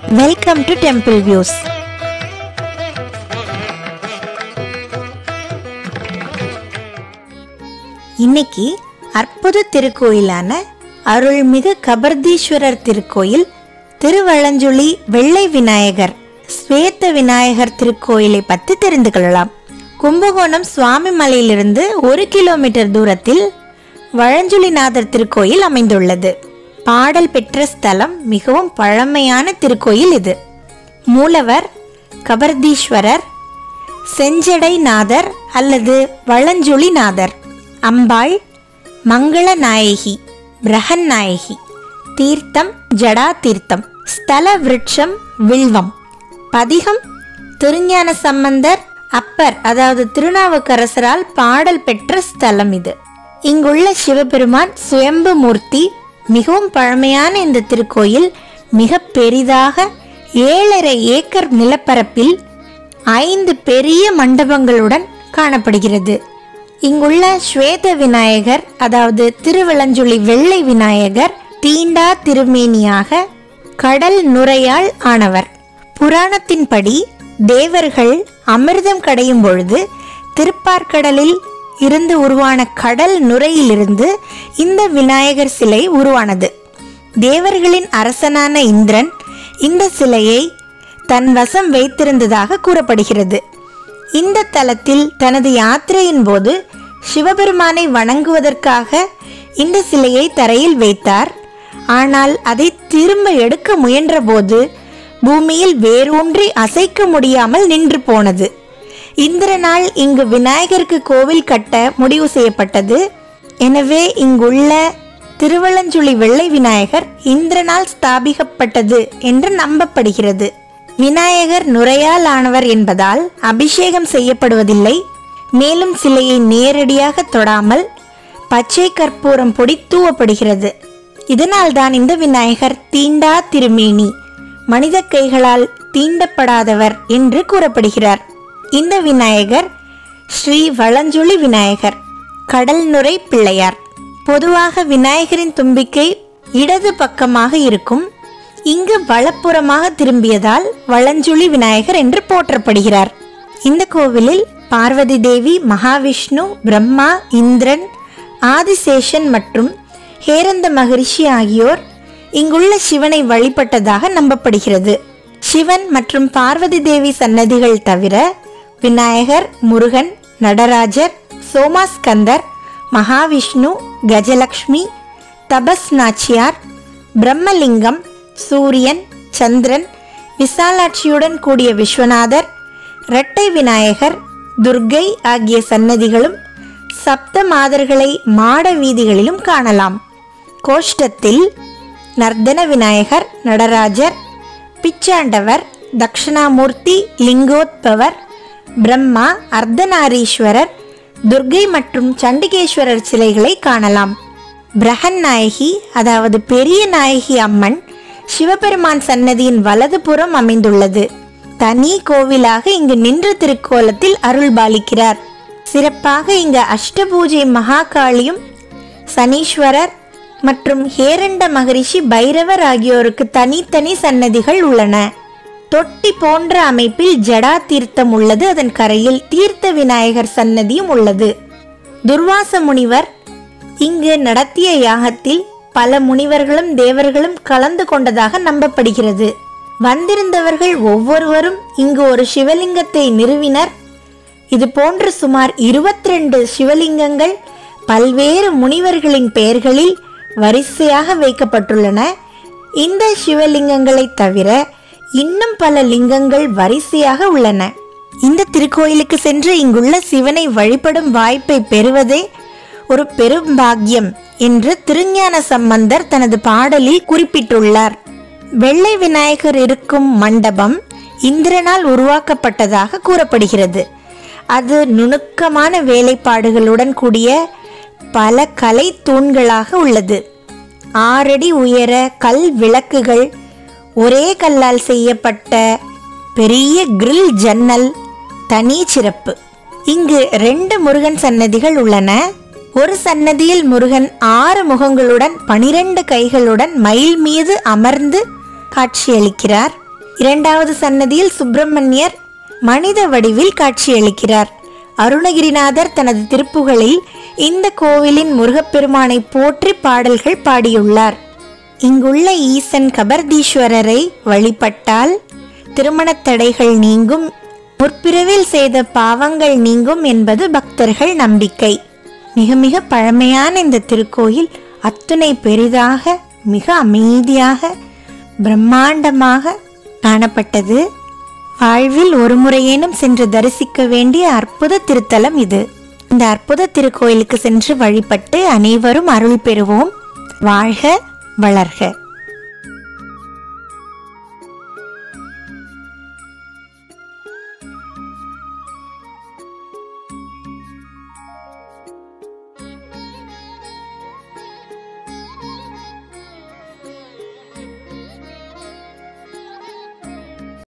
welcome to temple views இன்னைக்கு அற்புத திருக்கோயிலான அருள்மிகு கபர்தீஸ்வரர் திருக்கோயில் திருவளஞ்சுழி வெள்ளை விநாயகர் ஸ்வேத விநாயகர் திருக்கோயிலை பற்றி தெரிந்து கொள்ளலாம் கும்பகோணம் சுவாமி மலையிலிருந்து ஒரு கிலோமீட்டர் தூரத்தில் வழஞ்சுழிநாதர் திருக்கோயில் அமைந்துள்ளது பாடல் பெற்ற ஸ்தலம் மிகவும் பழமையான திருக்கோயில் இது மூலவர் கபர்தீஸ்வரர் செஞ்சடைநாதர் அல்லது வளஞ்சுழிநாதர் அம்பாள் மங்கள நாயகி பிரகன் நாயகி தீர்த்தம் ஜடா தீர்த்தம் ஸ்தல விருட்சம் வில்வம் பதிகம் திருஞான சம்பந்தர் அப்பர் அதாவது திருநாவுக்கரசரால் பாடல் பெற்ற ஸ்தலம் இது இங்குள்ள சிவபெருமான் சுயம்பு மூர்த்தி மிகவும் பழமையான இந்த திருக்கோயில் மிக பெரிதாக ஏழரை ஏக்கர் நிலப்பரப்பில் ஐந்து பெரிய மண்டபங்களுடன் காணப்படுகிறது இங்குள்ள ஸ்வேத விநாயகர் அதாவது திருவிளஞ்சுழி வெள்ளை விநாயகர் தீண்டா திருமேனியாக கடல் நுரையால் ஆனவர் புராணத்தின்படி தேவர்கள் அமிர்தம் கடையும் பொழுது திருப்பார்கடலில் இருந்து உருவான கடல் நுரையிலிருந்து இந்த விநாயகர் சிலை உருவானது தேவர்களின் அரசனான இந்திரன் இந்த சிலையை தன் வசம் வைத்திருந்ததாக கூறப்படுகிறது இந்த தலத்தில் தனது யாத்திரையின் போது சிவபெருமானை வணங்குவதற்காக இந்த சிலையை தரையில் வைத்தார் ஆனால் அதை திரும்ப எடுக்க முயன்றபோது பூமியில் வேரூன்றி அசைக்க முடியாமல் நின்று போனது இந்திரனால் இங்கு விநாயகருக்கு கோவில் கட்ட முடிவு செய்யப்பட்டது எனவே இங்குள்ள திருவள்ளஞ்சுழி வெள்ளை விநாயகர் இந்திரனால் ஸ்தாபிக்கப்பட்டது என்று நம்பப்படுகிறது விநாயகர் நுரையால் ஆனவர் என்பதால் அபிஷேகம் செய்யப்படுவதில்லை மேலும் சிலையை நேரடியாக தொடாமல் பச்சை கற்பூரம் பொடி தூவப்படுகிறது இதனால்தான் இந்த விநாயகர் தீண்டா திருமேனி மனித கைகளால் தீண்டப்படாதவர் என்று கூறப்படுகிறார் இந்த விநாயகர் ஸ்ரீ வளஞ்சுழி விநாயகர் கடல் நுரை பிள்ளையார் பொதுவாக விநாயகரின் தும்பிக்கை இடது பக்கமாக இருக்கும் இங்கு வலப்புறமாக திரும்பியதால் வளஞ்சுழி விநாயகர் என்று போற்றப்படுகிறார் இந்த கோவிலில் பார்வதி தேவி மகாவிஷ்ணு பிரம்மா இந்திரன் ஆதிசேஷன் மற்றும் ஹேரந்த மகரிஷி ஆகியோர் இங்குள்ள சிவனை வழிபட்டதாக நம்பப்படுகிறது சிவன் மற்றும் பார்வதி தேவி சன்னதிகள் தவிர விநாயகர் முருகன் நடராஜர் சோமாஸ்கந்தர் மகாவிஷ்ணு கஜலக்ஷ்மி தபஸ் நாச்சியார் பிரம்மலிங்கம் சூரியன் சந்திரன் விசாலாட்சியுடன் கூடிய விஸ்வநாதர் இரட்டை விநாயகர் துர்க்கை ஆகிய சன்னதிகளும் சப்த மாதர்களை மாட வீதிகளிலும் காணலாம் கோஷ்டத்தில் நர்தன விநாயகர் நடராஜர் பிச்சாண்டவர் தக்ஷணாமூர்த்தி லிங்கோத்பவர் பிரம்மா அர்த்தநாரீஸ்வரர் துர்க்கை மற்றும் சண்டிகேஸ்வரர் சிலைகளை காணலாம் பிரகன் நாயகி அதாவது பெரிய நாயகி அம்மன் சிவபெருமான் சன்னதியின் வலதுபுறம் அமைந்துள்ளது தனி கோவிலாக இங்கு நின்ற திருக்கோலத்தில் அருள் பாலிக்கிறார் சிறப்பாக இங்கு அஷ்டபூஜை மகாகாளியும் சனீஸ்வரர் மற்றும் ஹேரண்ட மகரிஷி பைரவர் ஆகியோருக்கு தனித்தனி சன்னதிகள் உள்ளன தொட்டி போன்ற அமைப்பில் ஜடா தீர்த்தம் உள்ளது அதன் கரையில் தீர்த்த விநாயகர் சன்னதியும் உள்ளது துர்வாச முனிவர் இங்கு நடத்திய யாகத்தில் பல முனிவர்களும் தேவர்களும் கலந்து கொண்டதாக நம்பப்படுகிறது வந்திருந்தவர்கள் ஒவ்வொருவரும் இங்கு ஒரு சிவலிங்கத்தை நிறுவினர் இது போன்று சுமார் 22 சிவலிங்கங்கள் பல்வேறு முனிவர்களின் பெயர்களில் வரிசையாக வைக்கப்பட்டுள்ளன இந்த சிவலிங்கங்களை தவிர இன்னும் பல லிங்கங்கள் வரிசையாக உள்ளன இந்த திருக்கோயிலுக்கு சென்று இங்குள்ள சிவனை வழிபடும் வாய்ப்பை பெறுவதே ஒரு பெரும் பாக்கியம் என்று திருஞான சம்பந்தர் தனது பாடலில் குறிப்பிட்டுள்ளார் வெள்ளை விநாயகர் இருக்கும் மண்டபம் இந்திரனால் உருவாக்கப்பட்டதாக கூறப்படுகிறது அது நுணுக்கமான வேலைப்பாடுகளுடன் கூடிய பல கலை தூண்களாக உள்ளது ஆறடி உயர கல் விளக்குகள் ஒரே கல்லால் செய்யப்பட்ட பெரிய கிரில் ஜன்னல் தனி சிறப்பு இங்கு ரெண்டு முருகன் சன்னதிகள் உள்ளன ஒரு சன்னதியில் முருகன் ஆறு முகங்களுடன் பனிரெண்டு கைகளுடன் மயில் மீது அமர்ந்து காட்சியளிக்கிறார் இரண்டாவது சன்னதியில் சுப்பிரமணியர் மனித வடிவில் காட்சியளிக்கிறார் அருணகிரிநாதர் தனது திருப்புகளில் இந்த கோவிலின் முருகப்பெருமானை போற்றி பாடல்கள் பாடியுள்ளார் இங்குள்ள ஈசன் கபர்தீஸ்வரரை வழிபட்டால் திருமணத் தடைகள் நீங்கும் முற்பிறவில் செய்த பாவங்கள் நீங்கும் என்பது பக்தர்கள் நம்பிக்கை மிக மிக பழமையான இந்த திருக்கோயில் அத்துணை பெரிதாக மிக அமைதியாக பிரம்மாண்டமாக காணப்பட்டது வாழ்வில் ஒரு முறையேனும் சென்று தரிசிக்க வேண்டிய அற்புத திருத்தலம் இது இந்த அற்புத திருக்கோயிலுக்கு சென்று வழிபட்டு அனைவரும் அருள் பெறுவோம் வாழ்க வளர்க